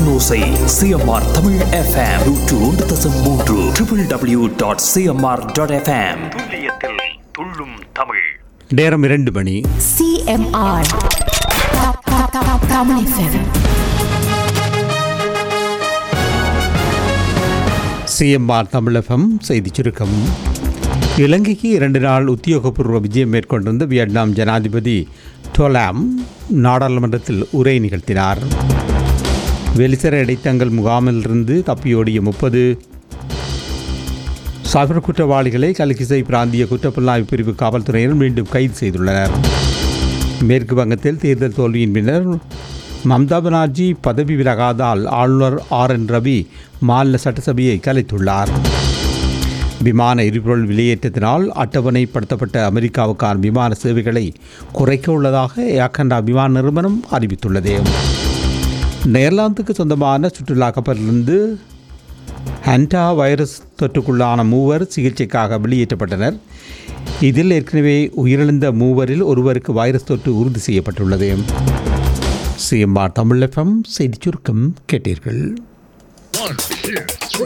இன்னோசை CMR Tamil FM நூற்று ஒன்று தசம் மூன்று triple W dot CMR dot FM துல்லியத்தில் துள்ளும் தமிழ் நேரம் இரண்டு மணி CMR. Top, top, top, Tamil FM. CMR Tamilagam செய்திச் சுருக்கம் இலங்கைக்கு இரண்டு நாள் உத்தியோகபூர்வ விஜயம் மேற்கொண்டிருந்த வியட்நாம் ஜனாதிபதி டோலாம் நாடாளுமன்றத்தில் உரை நிகழ்த்தினார் வெளிசர இடைத்தங்கள் முகாமிலிருந்து தப்பியோடிய முப்பது சைபர் குற்றவாளிகளை கல்கிசை பிராந்திய குற்றப்புலனாய்வு பிரிவு காவல்துறையினர் மீண்டும் கைது செய்துள்ளனர் மேற்கு வங்கத்தில் தேர்தல் தோல்வியின் பின்னர் மம்தா பானர்ஜி பதவி விலகாதால் ஆளுநர் ஆர் என் ரவி மாநில சட்டசபையை கலைத்துள்ளார் விமான எரிபொருள் வெளியேற்றத்தினால் அட்டவணைப்படுத்தப்பட்ட அமெரிக்காவுக்கான விமான சேவைகளை குறைக்க உள்ளதாக ஏர்கண்டா விமான நிறுவனம் அறிவித்துள்ளது நெதர்லாந்துக்கு சொந்தமான சுற்றுலா கப்பலிலிருந்து ஹண்டா வைரஸ் தொற்றுக்குள்ளான மூவர் சிகிச்சைக்காக வெளியேற்றப்பட்டனர் இதில் ஏற்கனவே உயிரிழந்த மூவரில் ஒருவருக்கு வைரஸ் தொற்று உறுதி செய்யப்பட்டுள்ளது சிஎம்ஆர் தமிழ் எஃப்எம் செய்திச் சுருக்கம் கேட்டீர்கள்